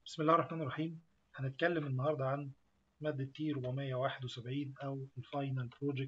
بسم الله الرحمن الرحيم هنتكلم النهاردة عن مادة تي 471 أو الفاينل بروجكت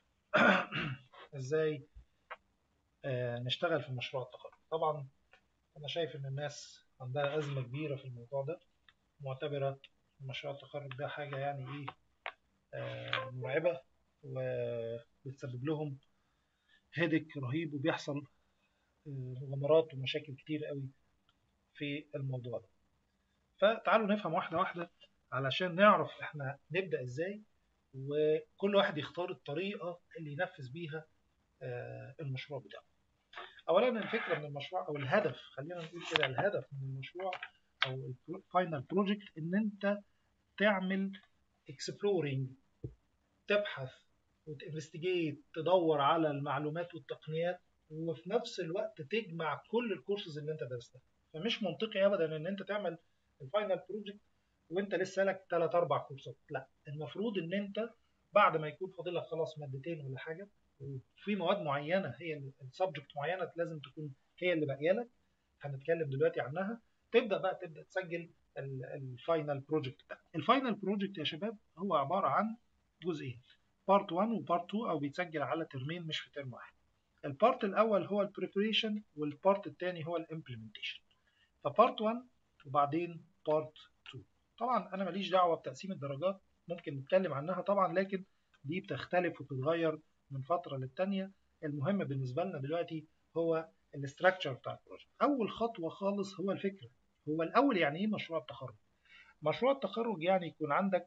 إزاي آه نشتغل في مشروع التخرج طبعا أنا شايف إن الناس عندها أزمة كبيرة في الموضوع ده معتبرة مشروع التخرج ده حاجة يعني إيه آه مرعبة وبتسبب لهم هيدك رهيب وبيحصل آه مغامرات ومشاكل كتير قوي في الموضوع ده فتعالوا نفهم واحدة واحدة علشان نعرف احنا نبدأ ازاي وكل واحد يختار الطريقة اللي ينفذ بيها المشروع بتاعه اولا الفكرة من المشروع او الهدف خلينا نقول كده الهدف من المشروع او الفاينل بروجكت ان انت تعمل اكسبلورينج تبحث وتنفستيجيت تدور على المعلومات والتقنيات وفي نفس الوقت تجمع كل الكورسز اللي انت درستها فمش منطقي ابدا ان انت تعمل الفاينل بروجكت وانت لسه لك 3 4 كورسات لا المفروض ان انت بعد ما يكون فاضل لك خلاص مادتين ولا حاجه وفي مواد معينه هي السبجكت معينه لازم تكون هي اللي باقيه لك هنتكلم دلوقتي عنها تبدا بقى تبدا تسجل الفاينل بروجكت بتاعك الفاينل بروجكت يا شباب هو عباره عن جزئين بارت 1 وبارت 2 او بيتسجل على ترمين مش في ترم واحد البارت الاول هو البريبريشن والبارت الثاني هو الامبلمنتيشن فبارت 1 وبعدين بارت 2 طبعا انا ماليش دعوه بتقسيم الدرجات ممكن نتكلم عنها طبعا لكن دي بتختلف وبتتغير من فتره للتانيه المهم بالنسبه لنا دلوقتي هو الاستراكشر بتاع البروجكت اول خطوه خالص هو الفكره هو الاول يعني ايه مشروع التخرج مشروع التخرج يعني يكون عندك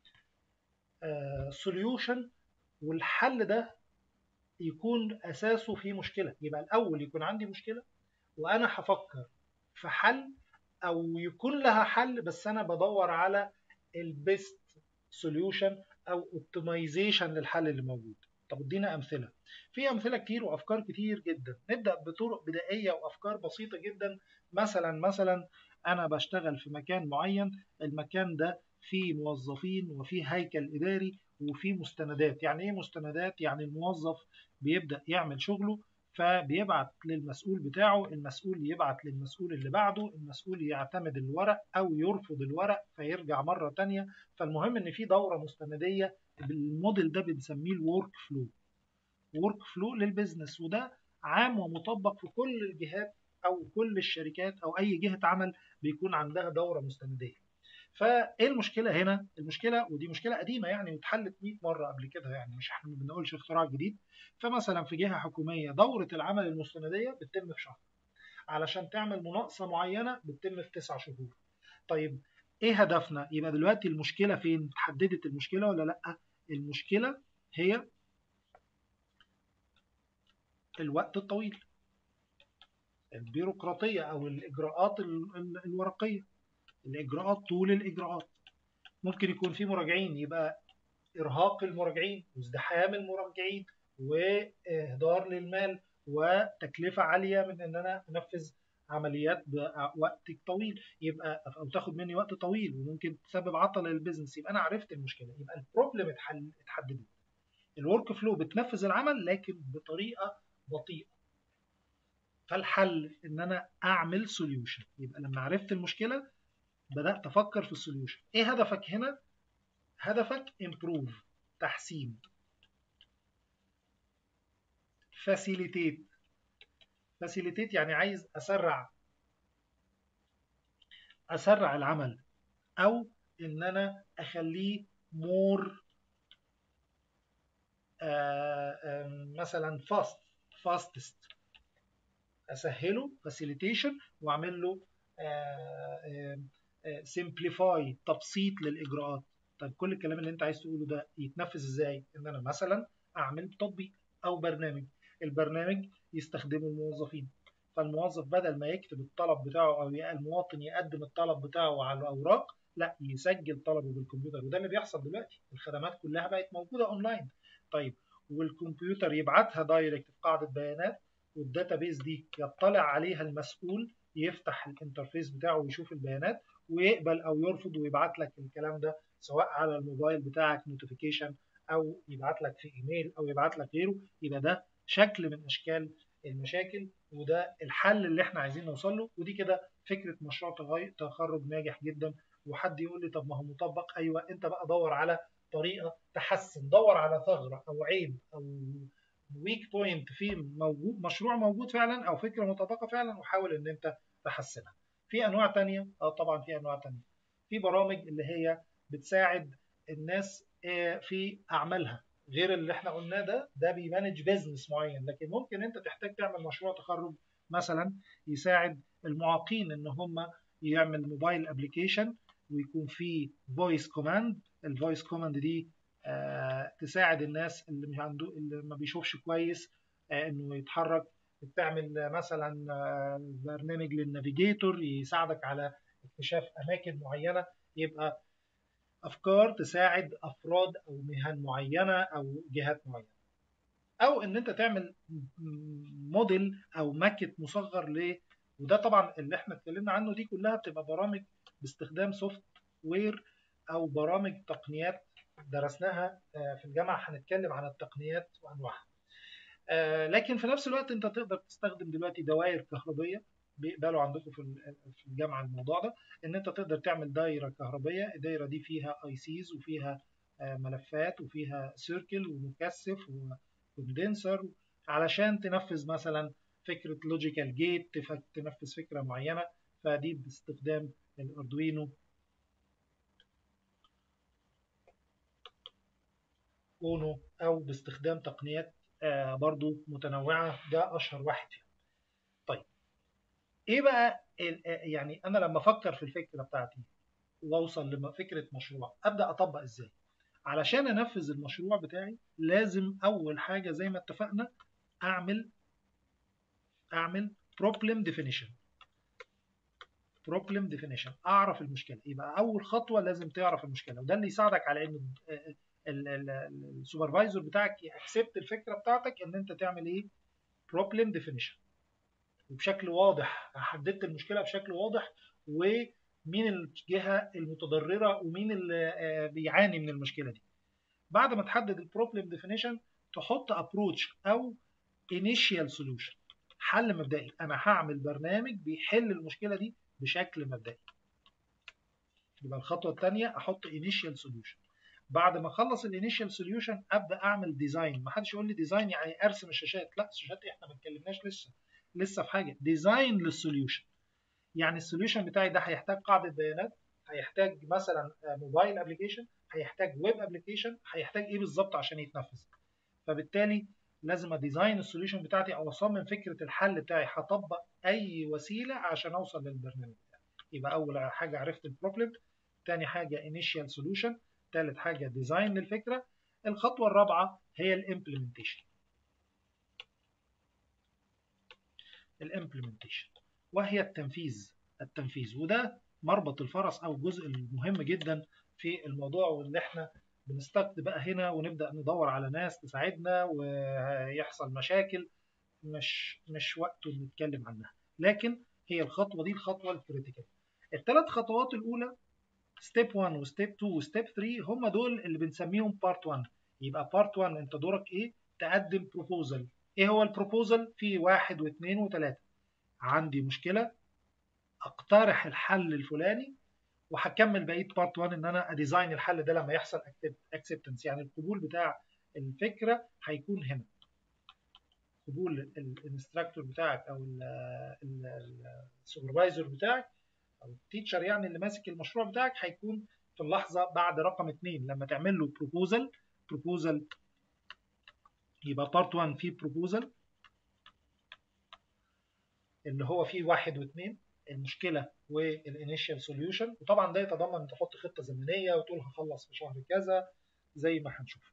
سوليوشن uh, والحل ده يكون اساسه في مشكله يبقى الاول يكون عندي مشكله وانا هفكر في حل او يكون لها حل بس انا بدور على البيست سوليوشن او اوبتمايزيشن للحل اللي موجود طب ادينا امثله في امثله كتير وافكار كتير جدا نبدا بطرق بدائيه وافكار بسيطه جدا مثلا مثلا انا بشتغل في مكان معين المكان ده فيه موظفين وفيه هيكل اداري وفيه مستندات يعني ايه مستندات يعني الموظف بيبدا يعمل شغله فبيبعت للمسؤول بتاعه المسؤول يبعت للمسؤول اللي بعده المسؤول يعتمد الورق او يرفض الورق فيرجع مرة تانية فالمهم ان في دورة مستندية بالموديل ده بنسميه الورك فلو ورك فلو للبزنس وده عام ومطبق في كل الجهات او كل الشركات او اي جهة عمل بيكون عندها دورة مستندية فايه المشكله هنا المشكله ودي مشكله قديمه يعني واتحلت 100 مره قبل كده يعني مش احنا ما بنقولش اختراع جديد فمثلا في جهه حكوميه دوره العمل المستنديه بتتم في شهر علشان تعمل مناقصه معينه بتتم في 9 شهور طيب ايه هدفنا يبقى دلوقتي المشكله فين حددت المشكله ولا لا المشكله هي الوقت الطويل البيروقراطيه او الاجراءات الورقيه الاجراءات طول الاجراءات ممكن يكون في مراجعين يبقى ارهاق المراجعين وازدحام المراجعين واهدار للمال وتكلفه عاليه من ان انا انفذ عمليات بوقت طويل يبقى او تاخد مني وقت طويل وممكن تسبب عطل للبيزنس يبقى انا عرفت المشكله يبقى البروبلم اتحددت الورك فلو بتنفذ العمل لكن بطريقه بطيئه فالحل ان انا اعمل سوليوشن يبقى لما عرفت المشكله بدأت أفكر في السوليوشن إيه هدفك هنا؟ هدفك improve تحسين facilitate facilitate يعني عايز أسرع أسرع العمل أو إن أنا أخليه more آآ آآ مثلا fast fastest أسهله facilitation وأعمل له آآ سمبليفاي تبسيط للاجراءات طيب كل الكلام اللي انت عايز تقوله ده يتنفذ ازاي ان انا مثلا اعمل تطبيق او برنامج البرنامج يستخدمه الموظفين فالموظف بدل ما يكتب الطلب بتاعه او المواطن يقدم الطلب بتاعه على الاوراق لا يسجل طلبه بالكمبيوتر وده اللي بيحصل دلوقتي الخدمات كلها بقت موجوده اونلاين طيب والكمبيوتر يبعتها دايركت في قاعده بيانات والداتابيز دي يطلع عليها المسؤول يفتح الانترفيس بتاعه ويشوف البيانات ويقبل او يرفض ويبعت لك الكلام ده سواء على الموبايل بتاعك نوتيفيكيشن او يبعت لك في ايميل او يبعت لك غيره يبقى ده شكل من اشكال المشاكل وده الحل اللي احنا عايزين نوصل له ودي كده فكره مشروع تخرج ناجح جدا وحد يقول لي طب ما هو مطبق ايوه انت بقى دور على طريقه تحسن دور على ثغره او عيب او ويك بوينت في موجود مشروع موجود فعلا او فكره مطبقه فعلا وحاول ان انت تحسنها في انواع تانية اه طبعا في انواع تانية في برامج اللي هي بتساعد الناس في اعمالها غير اللي احنا قلناه ده ده بيمانج بيزنس معين لكن ممكن انت تحتاج تعمل مشروع تخرج مثلا يساعد المعاقين ان هم يعمل موبايل ابلكيشن ويكون فيه فويس كوماند الفويس كوماند دي آه تساعد الناس اللي مش عنده اللي ما بيشوفش كويس آه انه يتحرك بتعمل مثلا آه برنامج للنافيجيتور يساعدك على اكتشاف اماكن معينه يبقى افكار تساعد افراد او مهن معينه او جهات معينه او ان انت تعمل موديل او ماكت مصغر ل وده طبعا اللي احنا اتكلمنا عنه دي كلها بتبقى برامج باستخدام سوفت وير او برامج تقنيات درسناها في الجامعه هنتكلم عن التقنيات وانواعها لكن في نفس الوقت انت تقدر تستخدم دلوقتي دوائر كهربيه بيقبلوا عندكم في الجامعه الموضوع ده ان انت تقدر تعمل دايره كهربيه الدايره دي فيها اي سيز وفيها ملفات وفيها سيركل ومكثف وكوندنسر علشان تنفذ مثلا فكره لوجيكال جيت تنفذ فكره معينه فدي باستخدام الاردوينو اونو او باستخدام تقنيات برضو متنوعه ده اشهر واحد فيهم طيب ايه بقى يعني انا لما افكر في الفكره بتاعتي واوصل لفكره مشروع ابدا اطبق ازاي علشان انفذ المشروع بتاعي لازم اول حاجه زي ما اتفقنا اعمل اعمل problem definition problem definition اعرف المشكله يبقى اول خطوه لازم تعرف المشكله وده اللي يساعدك على ان السوبرفايزر بتاعك يأكسبت الفكره بتاعتك ان انت تعمل ايه problem definition وبشكل واضح حددت المشكله بشكل واضح ومين الجهه المتضرره ومين اللي بيعاني من المشكله دي بعد ما تحدد البروبلم ديفينيشن تحط ابروتش او initial solution حل مبدئي انا هعمل برنامج بيحل المشكله دي بشكل مبدئي يبقى الخطوه الثانيه احط initial solution بعد ما اخلص الانيشال سوليوشن ابدا اعمل ديزاين ما حدش يقول لي ديزاين يعني ارسم الشاشات لا الشاشات احنا ما اتكلمناش لسه لسه في حاجه ديزاين للسوليوشن يعني السوليوشن بتاعي ده هيحتاج قاعده بيانات هيحتاج مثلا موبايل ابلكيشن هيحتاج ويب ابلكيشن هيحتاج ايه بالظبط عشان يتنفذ فبالتالي لازم اديزاين السوليوشن بتاعتي او اصمم فكره الحل بتاعي هطبق اي وسيله عشان اوصل للبرنامج بتاعي يبقى اول حاجه عرفت البروبلم تاني حاجه انيشال سوليوشن ثالث حاجه ديزاين للفكره الخطوه الرابعه هي الامبلمنتيشن الامبلمنتيشن وهي التنفيذ التنفيذ وده مربط الفرس او الجزء المهم جدا في الموضوع واللي احنا بنستقد بقى هنا ونبدا ندور على ناس تساعدنا ويحصل مشاكل مش مش وقته نتكلم عنها لكن هي الخطوه دي الخطوه الكريتيكال الثلاث خطوات الاولى ستيب 1 وستيب 2 وستيب 3 هم دول اللي بنسميهم بارت 1 يبقى بارت 1 انت دورك ايه تقدم بروبوزل ايه هو البروبوزل في واحد واثنين وثلاثة عندي مشكلة اقترح الحل الفلاني وهكمل بقيه بارت 1 ان انا اديزاين الحل ده لما يحصل اكسبتنس يعني القبول بتاع الفكره هيكون هنا قبول الانستراكتور بتاعك او السوبرفايزر بتاعك او التيتشر يعني اللي ماسك المشروع بتاعك هيكون في اللحظه بعد رقم 2 لما تعمل له بروبوزل بروبوزل يبقى بارت 1 فيه بروبوزل اللي هو فيه واحد واثنين المشكله والانيشال سوليوشن وطبعا ده يتضمن تحط خطه زمنيه وتقول هخلص في شهر كذا زي ما هنشوف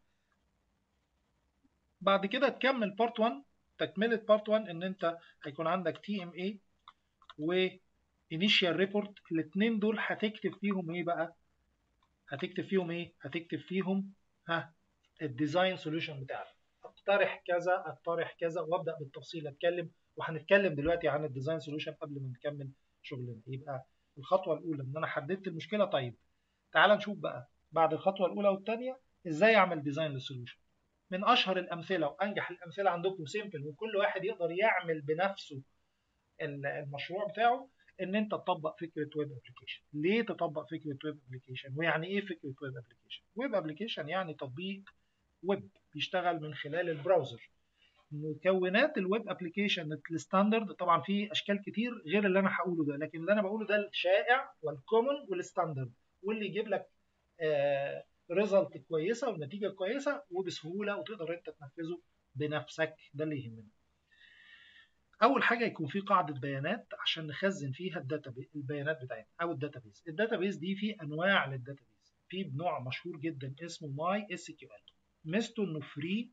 بعد كده تكمل بارت 1 تكمله بارت 1 ان انت هيكون عندك تي ام اي و انيشال ريبورت الاثنين دول هتكتب فيهم ايه بقى هتكتب فيهم ايه هتكتب فيهم ها الديزاين سوليوشن بتاعك اقترح كذا اقترح كذا وابدا بالتفصيل اتكلم وهنتكلم دلوقتي عن الديزاين سوليوشن قبل ما نكمل شغلنا يبقى الخطوه الاولى ان انا حددت المشكله طيب تعال نشوف بقى بعد الخطوه الاولى والثانيه ازاي اعمل ديزاين للسوليوشن من اشهر الامثله وانجح الامثله عندكم سيمبل وكل واحد يقدر يعمل بنفسه المشروع بتاعه ان انت تطبق فكره ويب ابلكيشن ليه تطبق فكره ويب ابلكيشن ويعني ايه فكره ويب ابلكيشن ويب ابلكيشن يعني تطبيق ويب بيشتغل من خلال البراوزر مكونات الويب ابلكيشن الستاندرد طبعا في اشكال كتير غير اللي انا هقوله ده لكن اللي انا بقوله ده الشائع والكومن والستاندرد واللي يجيب لك ريزلت آه كويسه ونتيجه كويسه وبسهوله وتقدر انت تنفذه بنفسك ده اللي يهمنا اول حاجه يكون في قاعده بيانات عشان نخزن فيها الداتا البيانات بتاعتنا او الداتابيز الداتابيز دي في انواع للداتابيز في نوع مشهور جدا اسمه ماي اس كيو ال ميزته انه فري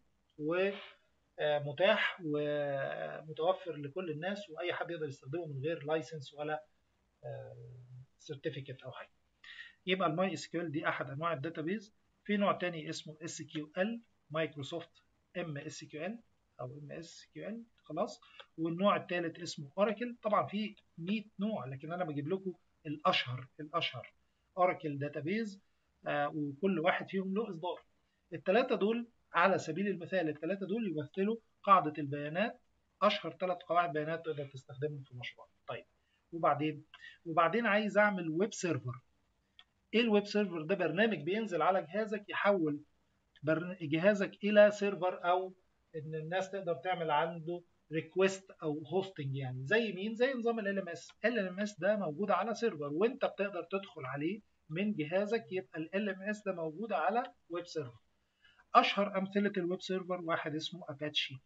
ومتاح ومتوفر لكل الناس واي حد يقدر يستخدمه من غير لايسنس ولا سيرتيفيكت او حاجه يبقى الماي اس كيو ال دي احد انواع الداتابيز في نوع تاني اسمه اس كيو ال مايكروسوفت ام اس كيو ال او ام اس كيو ال خلاص والنوع الثالث اسمه اوراكل طبعا في 100 نوع لكن انا بجيب لكم الاشهر الاشهر اوراكل داتابيز آه وكل واحد فيهم له اصدار الثلاثه دول على سبيل المثال الثلاثه دول يمثلوا قاعده البيانات اشهر ثلاث قواعد بيانات تقدر تستخدمهم في مشروع طيب وبعدين وبعدين عايز اعمل ويب سيرفر ايه الويب سيرفر ده برنامج بينزل على جهازك يحول جهازك الى سيرفر او ان الناس تقدر تعمل عنده ريكويست او هوستنج يعني زي مين زي نظام ال ام اس ال ام اس ده موجود على سيرفر وانت بتقدر تدخل عليه من جهازك يبقى ال ام اس ده موجود على ويب سيرفر اشهر امثله الويب سيرفر واحد اسمه اباتشي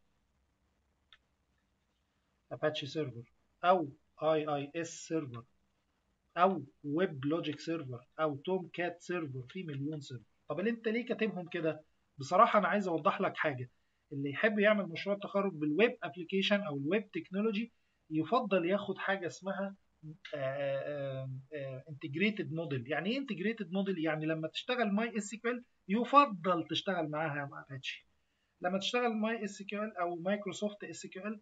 اباتشي سيرفر او اي اي اس سيرفر او ويب لوجيك سيرفر او توم كات سيرفر في مليون سيرفر طب اللي انت ليه كاتبهم كده بصراحه انا عايز اوضح لك حاجه اللي يحب يعمل مشروع تخرج بالويب ابلكيشن او الويب تكنولوجي يفضل ياخد حاجه اسمها انتجريتد موديل يعني ايه انتجريتد موديل يعني لما تشتغل ماي اس كيو ال يفضل تشتغل معاها مع اباتشي لما تشتغل ماي اس كيو ال او مايكروسوفت اس كيو ال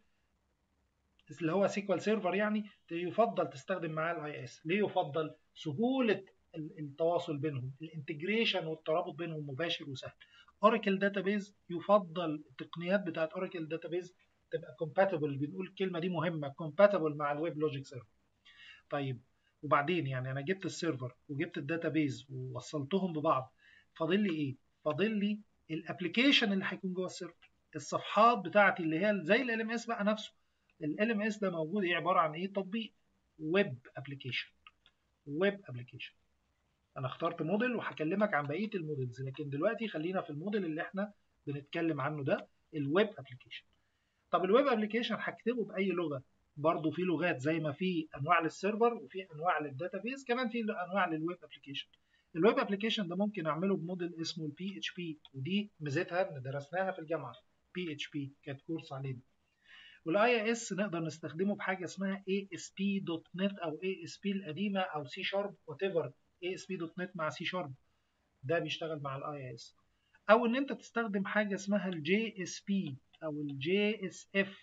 اللي هو سيكوال سيرفر يعني يفضل تستخدم معاه الاي اس ليه يفضل سهوله التواصل بينهم الانتجريشن والترابط بينهم مباشر وسهل اوراكل داتابيز يفضل التقنيات بتاعت اوراكل داتابيز تبقى كومباتبل بنقول الكلمه دي مهمه كومباتبل مع الويب لوجيك سيرفر طيب وبعدين يعني انا جبت السيرفر وجبت الداتابيز ووصلتهم ببعض فاضل لي ايه فاضل لي الابلكيشن اللي هيكون جوه السيرفر الصفحات بتاعتي اللي هي زي ال ام اس بقى نفسه ال ام اس ده موجود ايه عباره عن ايه تطبيق ويب ابلكيشن ويب ابلكيشن انا اخترت موديل وهكلمك عن بقيه الموديلز لكن دلوقتي خلينا في الموديل اللي احنا بنتكلم عنه ده الويب ابلكيشن طب الويب ابلكيشن هكتبه باي لغه برضه في لغات زي ما في انواع للسيرفر وفي انواع للداتابيز كمان في انواع للويب ابلكيشن الويب ابلكيشن ده ممكن اعمله بموديل اسمه البي اتش بي ودي ميزتها ان درسناها في الجامعه بي اتش بي كانت كورس علينا والاي اس نقدر نستخدمه بحاجه اسمها ASP.NET او ASP القديمه او سي شارب وات ايفر ASP.NET مع سي شارب ده بيشتغل مع الاي اس او ان انت تستخدم حاجه اسمها الجي اس بي او الجي اس اف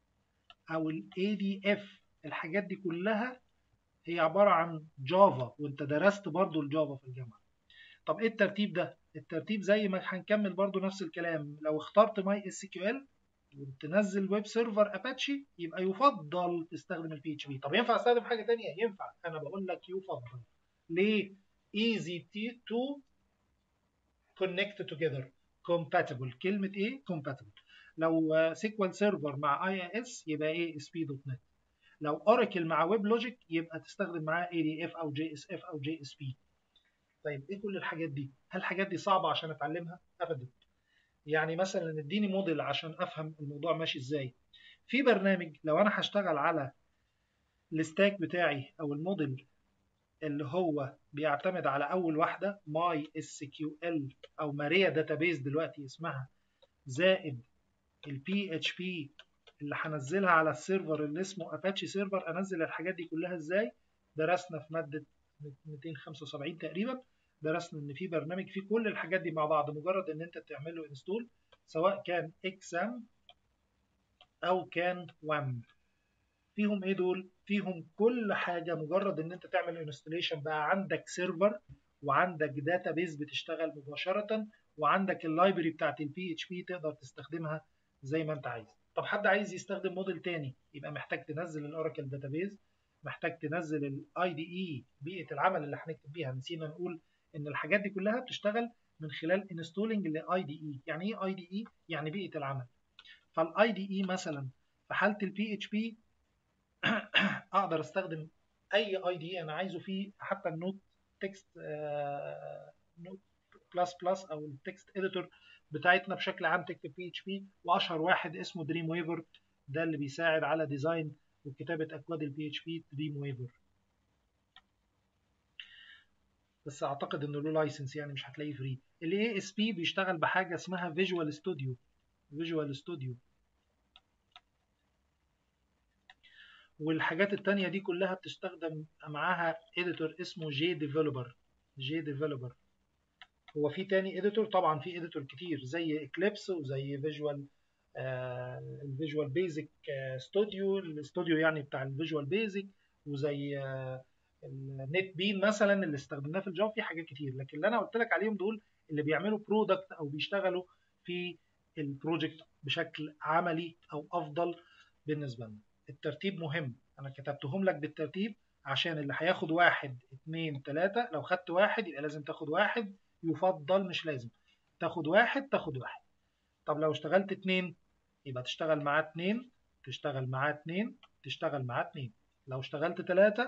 او الاي دي اف الحاجات دي كلها هي عباره عن جافا وانت درست برضو الجافا في الجامعه طب ايه الترتيب ده الترتيب زي ما هنكمل برضو نفس الكلام لو اخترت ماي اس كيو ال وتنزل ويب سيرفر اباتشي يبقى يفضل تستخدم البي اتش بي طب ينفع استخدم حاجه ثانيه ينفع انا بقول لك يفضل ليه easy to connect together compatible كلمه ايه compatible لو سيكوال سيرفر مع اي اس يبقى ايه اس بي دوت نت لو اوراكل مع ويب لوجيك يبقى تستخدم معاه اي دي اف او جي اس اف او جي اس بي طيب ايه كل الحاجات دي هل الحاجات دي صعبه عشان اتعلمها ابدا يعني مثلا اديني موديل عشان افهم الموضوع ماشي ازاي في برنامج لو انا هشتغل على الستاك بتاعي او الموديل اللي هو بيعتمد على اول واحده ماي اس كيو ال او ماريا داتابيز دلوقتي اسمها زائد البي اتش بي اللي هنزلها على السيرفر اللي اسمه اباتشي سيرفر انزل الحاجات دي كلها ازاي درسنا في ماده 275 تقريبا درسنا ان في برنامج فيه كل الحاجات دي مع بعض مجرد ان انت تعمل له انستول سواء كان اكسام او كان وام فيهم ايه دول فيهم كل حاجه مجرد ان انت تعمل انستليشن بقى عندك سيرفر وعندك داتابيز بتشتغل مباشره وعندك اللايبرري بتاعت البي اتش بي تقدر تستخدمها زي ما انت عايز طب حد عايز يستخدم موديل تاني يبقى محتاج تنزل الاوراكل داتابيز محتاج تنزل الاي دي اي بيئه العمل اللي هنكتب بيها نسينا نقول ان الحاجات دي كلها بتشتغل من خلال انستولينج لاي دي اي يعني ايه اي دي اي يعني بيئه العمل فالاي دي اي مثلا في حاله البي اتش بي اقدر استخدم اي اي دي انا عايزه فيه حتى النوت تكست نوت بلس بلس او التكست اديتور بتاعتنا بشكل عام تكتب بي اتش بي واشهر واحد اسمه دريم ويفر ده اللي بيساعد على ديزاين وكتابه اكواد البي اتش بي دريم ويفر بس اعتقد انه له لايسنس يعني مش هتلاقيه فري الاي اس بي بيشتغل بحاجه اسمها فيجوال ستوديو فيجوال ستوديو والحاجات التانية دي كلها بتستخدم معاها اديتور اسمه جي ديفلوبر جي ديفلوبر هو في تاني اديتور طبعا في اديتور كتير زي اكليبس وزي فيجوال الفيجوال بيزك ستوديو الاستوديو يعني بتاع الفيجوال بيزك وزي النت بين مثلا اللي استخدمناه في الجافا في حاجات كتير لكن اللي انا قلت لك عليهم دول اللي بيعملوا برودكت او بيشتغلوا في البروجكت بشكل عملي او افضل بالنسبه لنا الترتيب مهم انا كتبتهم لك بالترتيب عشان اللي هياخد واحد اتنين تلاتة لو خدت واحد يبقى لازم تاخد واحد يفضل مش لازم تاخد واحد تاخد واحد طب لو اشتغلت اتنين يبقى تشتغل معاه اتنين تشتغل معاه اتنين تشتغل معاه اتنين لو اشتغلت تلاتة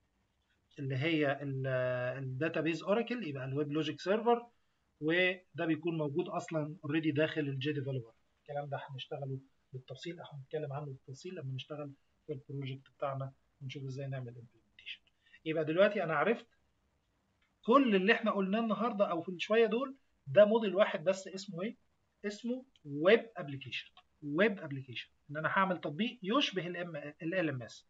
اللي هي الداتابيز اوراكل يبقى الويب لوجيك سيرفر وده بيكون موجود اصلا اوريدي داخل الجي ديفلوبر الكلام ده هنشتغله بالتفصيل احنا هنتكلم عنه بالتفصيل لما نشتغل في البروجكت بتاعنا ونشوف ازاي نعمل امبلمنتيشن يبقى دلوقتي انا عرفت كل اللي احنا قلناه النهارده او في الشويه دول ده موديل واحد بس اسمه ايه اسمه ويب ابلكيشن ويب ابلكيشن ان انا هعمل تطبيق يشبه ال ام اس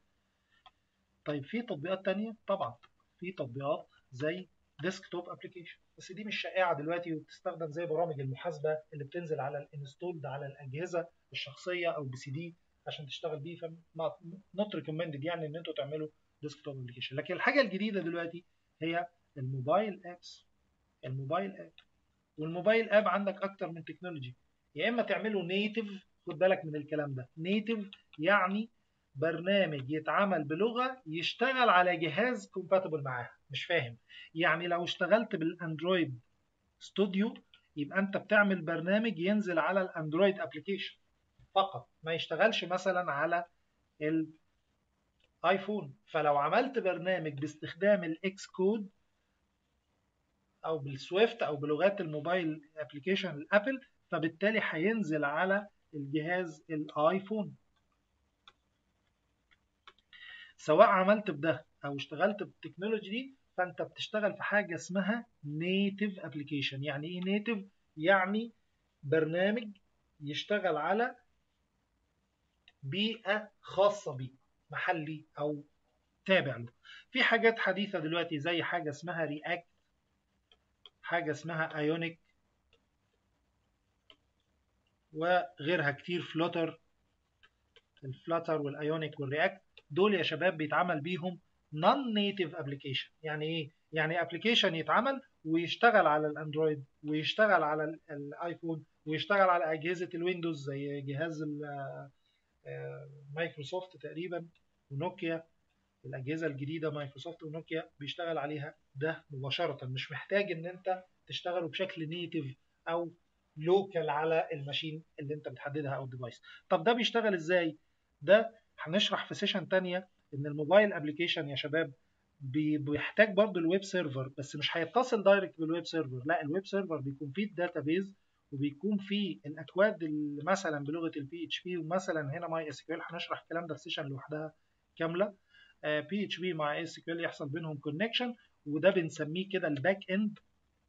طيب في تطبيقات تانية طبعا في تطبيقات زي ديسكتوب ابلكيشن بس دي مش شائعه دلوقتي وبتستخدم زي برامج المحاسبه اللي بتنزل على الانستولد على الاجهزه الشخصيه او بي سي دي عشان تشتغل بيه نوت ريكومندد يعني ان انتوا تعملوا ديسكتوب ابلكيشن لكن الحاجه الجديده دلوقتي هي الموبايل ابس الموبايل اب والموبايل اب عندك اكتر من تكنولوجي يا اما تعمله نيتف خد بالك من الكلام ده نيتف يعني برنامج يتعمل بلغه يشتغل على جهاز كومباتبل معاها مش فاهم يعني لو اشتغلت بالاندرويد ستوديو يبقى انت بتعمل برنامج ينزل على الاندرويد ابلكيشن فقط ما يشتغلش مثلا على الايفون فلو عملت برنامج باستخدام الاكس كود او بالسويفت او بلغات الموبايل ابلكيشن الابل فبالتالي هينزل على الجهاز الايفون سواء عملت بده او اشتغلت بالتكنولوجي دي فانت بتشتغل في حاجه اسمها نيتيف ابلكيشن يعني ايه نيتيف يعني برنامج يشتغل على بيئه خاصه بيه محلي او تابع له في حاجات حديثه دلوقتي زي حاجه اسمها رياكت حاجه اسمها ايونيك وغيرها كتير فلوتر الفلاتر والايونيك والرياكت دول يا شباب بيتعمل بيهم نون نيتيف ابلكيشن يعني ايه يعني ابلكيشن يتعمل ويشتغل على الاندرويد ويشتغل على الايفون ويشتغل على اجهزه الويندوز زي جهاز مايكروسوفت تقريبا ونوكيا الاجهزه الجديده مايكروسوفت ونوكيا بيشتغل عليها ده مباشره مش محتاج ان انت تشتغله بشكل نيتيف او لوكال على الماشين اللي انت بتحددها او الديفايس طب ده بيشتغل ازاي ده هنشرح في سيشن تانية ان الموبايل ابلكيشن يا شباب بيحتاج برضه الويب سيرفر بس مش هيتصل دايركت بالويب سيرفر لا الويب سيرفر بيكون فيه الداتابيز وبيكون فيه الاكواد اللي مثلا بلغه البي اتش بي ومثلا هنا ماي اس كيو ال هنشرح الكلام ده في سيشن لوحدها كامله بي اتش بي مع اس كيو ال يحصل بينهم كونكشن وده بنسميه كده الباك اند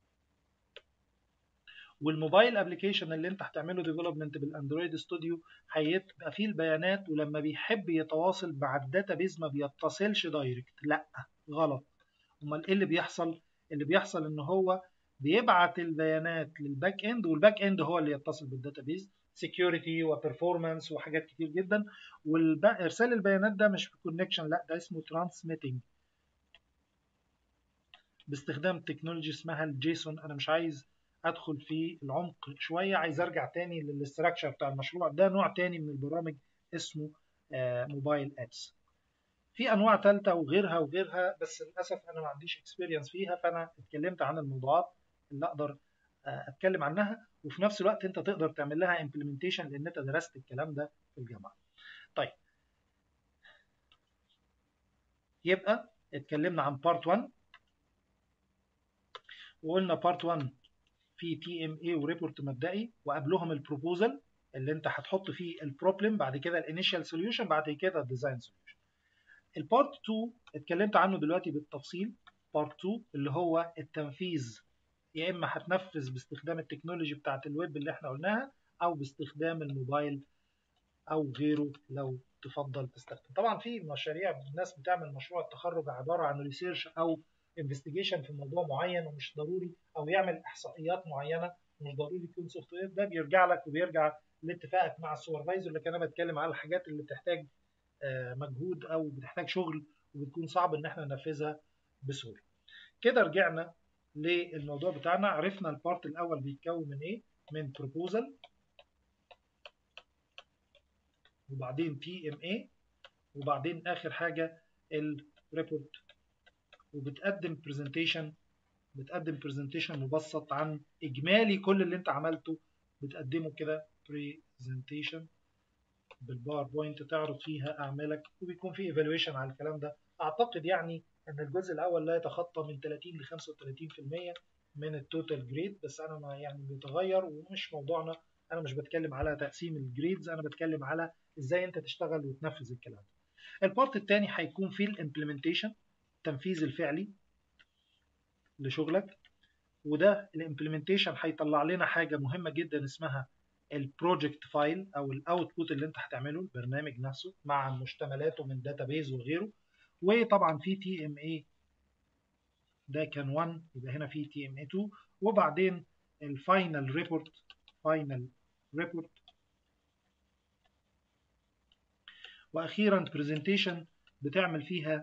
والموبايل ابلكيشن اللي انت هتعمله ديفلوبمنت بالاندرويد ستوديو هيبقى فيه البيانات ولما بيحب يتواصل مع الداتابيز ما بيتصلش دايركت لا غلط امال ايه اللي بيحصل اللي بيحصل ان هو بيبعت البيانات للباك اند والباك اند هو اللي يتصل بالداتابيز سكيورتي وبرفورمانس وحاجات كتير جدا وارسال البيانات ده مش كونكشن لا ده اسمه ترانسميتنج باستخدام تكنولوجي اسمها الجيسون انا مش عايز ادخل في العمق شويه عايز ارجع تاني للاستراكشر بتاع المشروع ده نوع تاني من البرامج اسمه موبايل ابس في انواع ثالثه وغيرها وغيرها بس للاسف انا ما عنديش اكسبيرينس فيها فانا اتكلمت عن الموضوعات اللي اقدر اتكلم عنها وفي نفس الوقت انت تقدر تعمل لها امبلمنتيشن لان انت درست الكلام ده في الجامعه. طيب يبقى اتكلمنا عن بارت 1 وقلنا بارت 1 في تي ام اي وريبورت مبدئي وقبلهم البروبوزل اللي انت هتحط فيه البروبلم بعد كده الانيشال سوليوشن بعد كده الديزاين سوليوشن. البارت 2 اتكلمت عنه دلوقتي بالتفصيل بارت 2 اللي هو التنفيذ يا اما هتنفذ باستخدام التكنولوجي بتاعت الويب اللي احنا قلناها او باستخدام الموبايل او غيره لو تفضل تستخدم طبعا في مشاريع الناس بتعمل مشروع التخرج عباره عن ريسيرش او انفستيجيشن في موضوع معين ومش ضروري او يعمل احصائيات معينه مش ضروري يكون سوفت وير ده بيرجع لك وبيرجع لاتفاقك مع السوبرفايزر اللي كان بتكلم على الحاجات اللي بتحتاج مجهود او بتحتاج شغل وبتكون صعب ان احنا ننفذها بسهوله كده رجعنا للموضوع بتاعنا عرفنا البارت الاول بيتكون من ايه من بروبوزل وبعدين تي ام اي وبعدين اخر حاجه الريبورت وبتقدم برزنتيشن بتقدم برزنتيشن مبسط عن اجمالي كل اللي انت عملته بتقدمه كده برزنتيشن بالباوربوينت تعرض فيها اعمالك وبيكون في ايفالويشن على الكلام ده اعتقد يعني ان الجزء الاول لا يتخطى من 30 ل 35% من التوتال جريد بس انا ما يعني بيتغير ومش موضوعنا انا مش بتكلم على تقسيم الجريدز انا بتكلم على ازاي انت تشتغل وتنفذ الكلام ده البارت الثاني هيكون فيه الامبلمنتيشن التنفيذ الفعلي لشغلك وده الامبلمنتيشن هيطلع لنا حاجه مهمه جدا اسمها البروجكت فايل او الاوتبوت اللي انت هتعمله البرنامج نفسه مع مشتملاته من داتابيز وغيره وطبعا في تي ام اي ده كان 1 يبقى هنا في تي ام اي 2 وبعدين الفاينل ريبورت فاينل ريبورت واخيرا برزنتيشن بتعمل فيها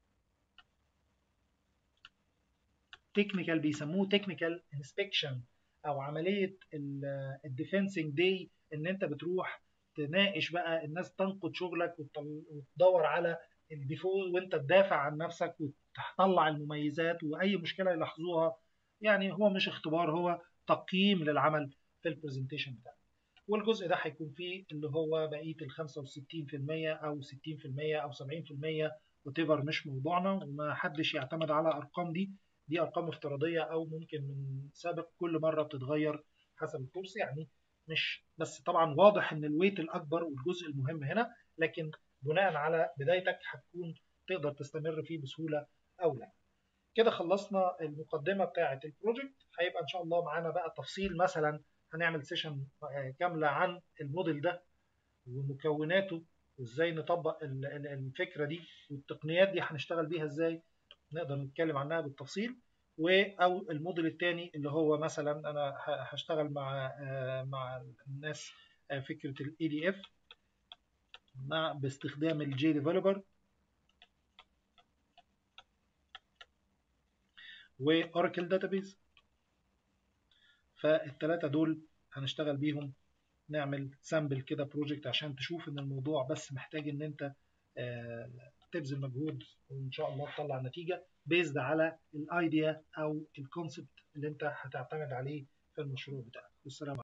تكنيكال بيسموه تكنيكال انسبكشن او عمليه الديفنسنج داي ان انت بتروح تناقش بقى الناس تنقد شغلك وتدور على الديفو وانت تدافع عن نفسك وتطلع المميزات واي مشكله يلاحظوها يعني هو مش اختبار هو تقييم للعمل في البرزنتيشن بتاعك والجزء ده هيكون فيه اللي هو بقيه ال 65% او 60% او 70% وتيفر مش موضوعنا وما حدش يعتمد على الارقام دي دي ارقام افتراضيه او ممكن من سابق كل مره بتتغير حسب الكورس يعني مش بس طبعا واضح ان الويت الاكبر والجزء المهم هنا لكن بناء على بدايتك هتكون تقدر تستمر فيه بسهوله او لا كده خلصنا المقدمه بتاعه البروجكت هيبقى ان شاء الله معانا بقى تفصيل مثلا هنعمل سيشن كامله عن الموديل ده ومكوناته وازاي نطبق الفكره دي والتقنيات دي هنشتغل بيها ازاي نقدر نتكلم عنها بالتفصيل و او الموديل الثاني اللي هو مثلا انا هشتغل مع مع الناس فكره الاي دي اف مع باستخدام الجي ديفلوبر واوراكل داتابيز فالثلاثه دول هنشتغل بيهم نعمل سامبل كده بروجكت عشان تشوف ان الموضوع بس محتاج ان انت تبذل مجهود وان شاء الله تطلع نتيجه بيزد على الايديا او الكونسبت اللي انت هتعتمد عليه في المشروع بتاعك والسلام